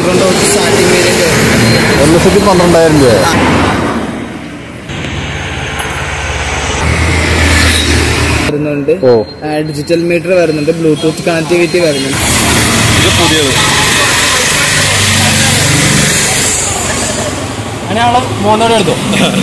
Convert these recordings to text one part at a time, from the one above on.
പന്ത്രണ്ട് തൊട്ട് starting variant ഒരു ലക്ഷത്തി പന്ത്രണ്ടായിരം രൂപ വരുന്നുണ്ട് ഓ ഡിജിറ്റൽ മീറ്റർ വരുന്നുണ്ട് ബ്ലൂടൂത്ത് കണക്ടിവിറ്റി വരുന്നുണ്ട് ഇത് പുതിയത് അങ്ങനെയാണോ മൂന്നോടെ എടുത്തു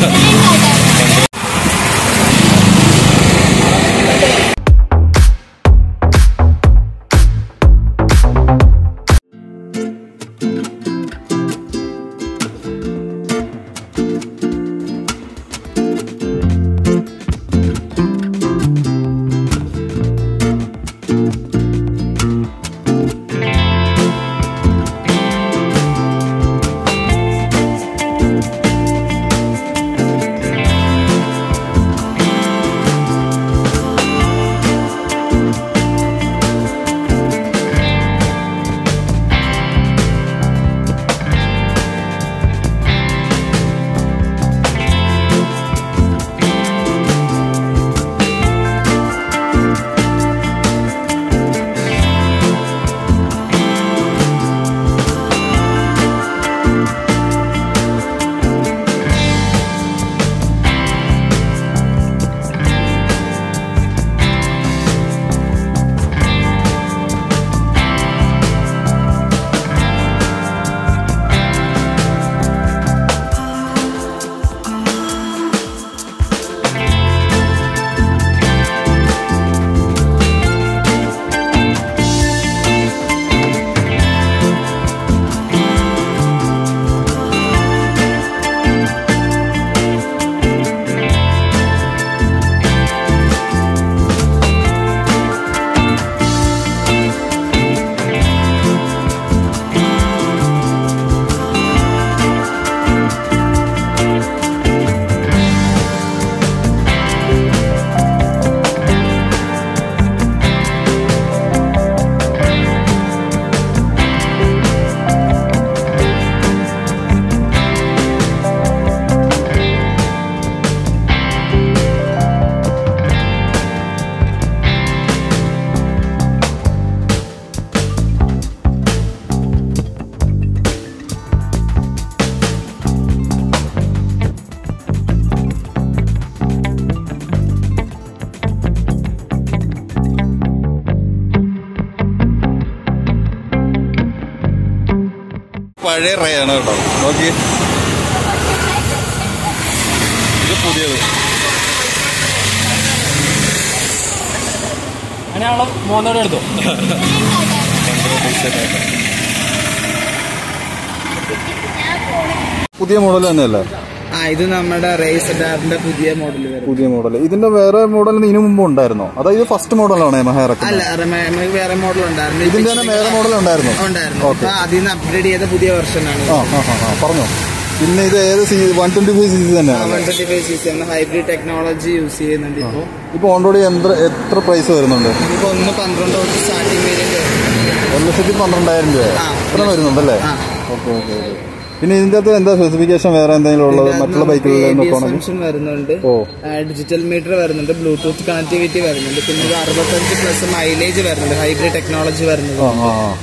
പഴയ റയാണ് കേട്ടോ നോക്കി ഇത് പുതിയത് അങ്ങനെയാണോ മൂന്നോടെ എടുത്തു പുതിയ മോഡൽ തന്നെയല്ലേ ആ ഇത് നമ്മുടെ റേസ് ഡാബിന്റെ പുതിയ മോഡൽ വരും പുതിയ മോഡൽ ഇതിന്റെ വേറെ മോഡൽ ഇതിനു മുമ്പ് ഉണ്ടായിരുന്നോ അതായത് ഫസ്റ്റ് മോഡലാണോ യമഹ അല്ല ഇറക്കുന്നത് റമ- നമുക്ക് വേറെ മോഡൽ ഉണ്ടായിരുന്നു ഇതിന്റെ തന്നെ വേറെ മോഡൽ ഉണ്ടായിരുന്നു ഉണ്ടായിരുന്നു ഓക്കെ അപ്പൊ അതിൽ നിന്ന് അപ്ഗ്രേഡ് ചെയ്ത പുതിയ വെർഷനാണ് ആ ആ ആ, ആ പറഞ്ഞോ പിന്നെ ഇത് ഏത് C one twenty five CC സി തന്നെയാണ് വൺ ട്വന്റി ഫൈവ് സി സി ആണ് ഹൈബ്രിഡ് ടെക്നോളജി യൂസ് ചെയ്യുന്നുണ്ട് ഇപ്പൊ ഇപ്പൊ ഓൺറോഡി എത്ര എത്ര പ്രൈസ് വരുന്നുണ്ട് ഇപ്പൊ ഒന്ന് പന്ത്രണ്ട് തൊട്ട് സ്റ്റാർട്ടിംഗ് വേരിയന്റ് ഒരു ലക്ഷത്തി പന്ത്രണ്ടായിരം രൂപ ആ. ഇത്ര വരുന്നുണ്ടല്ലേ ആ. ഓക്കെ ഓക്കെ ഓക്കെ പിന്നെ ഇതിന്റെ അകത്ത് എന്താ സ്പെസിഫിക്കേഷൻ വേറെ എന്തെങ്കിലും ഉള്ളത് മറ്റുള്ള ബൈക്കുകളിൽ നോക്കുകയാണെങ്കിൽ ഫംഗ്ഷൻ വരുന്നുണ്ട് ഓ ഡിജിറ്റൽ മീറ്റർ വരുന്നുണ്ട് ബ്ലൂടൂത്ത് കണക്ടിവിറ്റി വരുന്നുണ്ട് പിന്നെ ഒരു അറുപത്തഞ്ച് പ്ലസ് മൈലേജ് വരുന്നുണ്ട് ഹൈബ്രിഡ് ടെക്നോളജി വരുന്നത് ആ ആ ആ.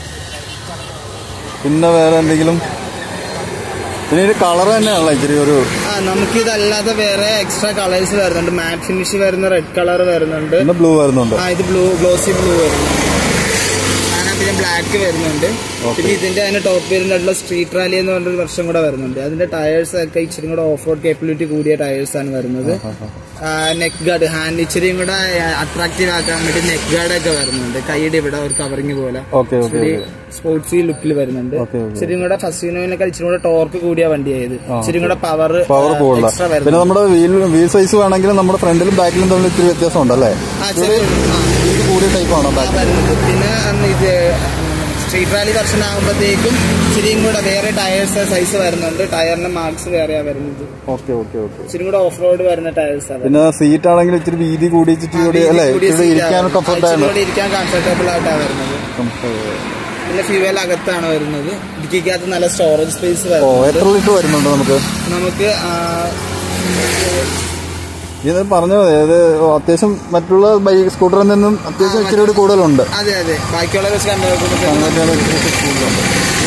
പിന്നെ വേറെ എന്തെങ്കിലും പിന്നെ ഒരു കളർ തന്നെയാണല്ലോ ഇച്ചിരി ഒരു ആ നമുക്ക് ഇതല്ലാതെ വേറെ എക്സ്ട്രാ കളേഴ്സ് വരുന്നുണ്ട് മാറ്റ് ഫിനിഷ് വരുന്ന റെഡ് കളർ വരുന്നുണ്ട് പിന്നെ ബ്ലൂ വരുന്നുണ്ട് ആ ഇത് ബ്ലൂ ഗ്ലോസി ബ്ലൂ വരുന്നുണ്ട് അങ്ങനെ പിന്നെ ബ്ലാക്ക് വരുന്നുണ്ട് പിന്നെ ഇതിന്റെ അതിന്റെ ടോപ്പ് വേരിയന്റായിട്ടുള്ള സ്ട്രീറ്റ് റാലി എന്ന് പറഞ്ഞൊരു വർഷം കൂടെ വരുന്നുണ്ട് അതിന്റെ ടയേഴ്സ് ഒക്കെ ഇച്ചിരി കൂടെ ഓഫ് റോഡ് കേപ്പബിലിറ്റി കൂടിയ ടയേഴ്സ് ആണ് വരുന്നത് നെക്ക് ഗാർഡ് ഹാൻഡ് ഇച്ചിരിയും കൂടെ അട്രാക്റ്റീവ് ആക്കാൻ വേണ്ടി നെക്ക് ഗാർഡ് ഒക്കെ വരുന്നുണ്ട് കൈയുടെ ഇവിടെ ഒരു കവറിങ് പോലെ ഓക്കെ ഓക്കെ ഇച്ചിരി സ്പോർട്സി ലുക്കിൽ വരുന്നുണ്ട് ഓക്കെ ഓക്കെ ഇച്ചിരി കൂടെ ഫസ്റ്റിനോയിലൊക്കെ ഇച്ചിരി കൂടെ ടോർക്ക് കൂടിയ വണ്ടിയായത് ഇച്ചിരി കൂടെ പവർ പവർ കൂടുതല എക്സ്ട്രാ പിന്നെ വരുന്നുണ്ട് നമ്മുടെ വീൽ വീൽ സൈസ് വേണമെങ്കിൽ നമ്മുടെ ഫ്രണ്ടിലും ബാക്കിലും തമ്മിൽ ഇത്തിരി വ്യത്യാസം ഉണ്ടല്ലേ ആ, ചെറിയ- ആ. ഇത് കൂടിയ ടൈപ്പ് ആണോ ബാക്ക് വരുന്നത് പിന്നെ അന്ന് ഇത് സ്ട്രീറ്റ് റാലി വെർഷൻ ആകുമ്പോഴത്തേക്കും ഇച്ചിരിയും കൂടെ വേറെ ടയേഴ്സ് സൈസ് വരുന്നുണ്ട് ടയറിന്റെ മാർക്സ് വേറെയാ വരുന്നത് ഓക്കെ ഓക്കെ ഓക്കെ ഇച്ചിരി കൂടെ ഓഫ് റോഡ് വരുന്ന ടയേഴ്സ് ആണ് പിന്നെ സീറ്റ് ആണെങ്കിൽ ഇച്ചിരി വീതി കൂടി ഇച്ചിരി കൂടി അല്ലേ ഇച്ചിരി ഇരിക്കാൻ കംഫർട്ട് ആണ് ഇരിക്കാൻ കംഫർട്ടബിൾ ആയിട്ടാണ് വരുന്നത് പിന്നെ ഫ്യൂവൽ അകത്താണ് വരുന്നത് ഇടുക്കിക്കകത്ത് നല്ല സ്റ്റോറേജ് സ്പേസ് ഓ വരുന്നത് എത്ര ലിറ്റർ വരുന്നുണ്ട് നമുക്ക് നമുക്ക് ആ, ഇത് പറഞ്ഞത് അതായത് അത്യാവശ്യം മറ്റുള്ള ബൈക്ക് സ്കൂട്ടറിൽ നിന്നും അത്യാവശ്യം ഇച്ചിരി കൂടി കൂടുതലുണ്ട് അതെ അതെ ബാക്കിയുള്ള വെച്ച് കണ്ടു നോക്കുമ്പോൾ അങ്ങനെയാണ് ഇച്ചിരി കൂടുതലുണ്ട്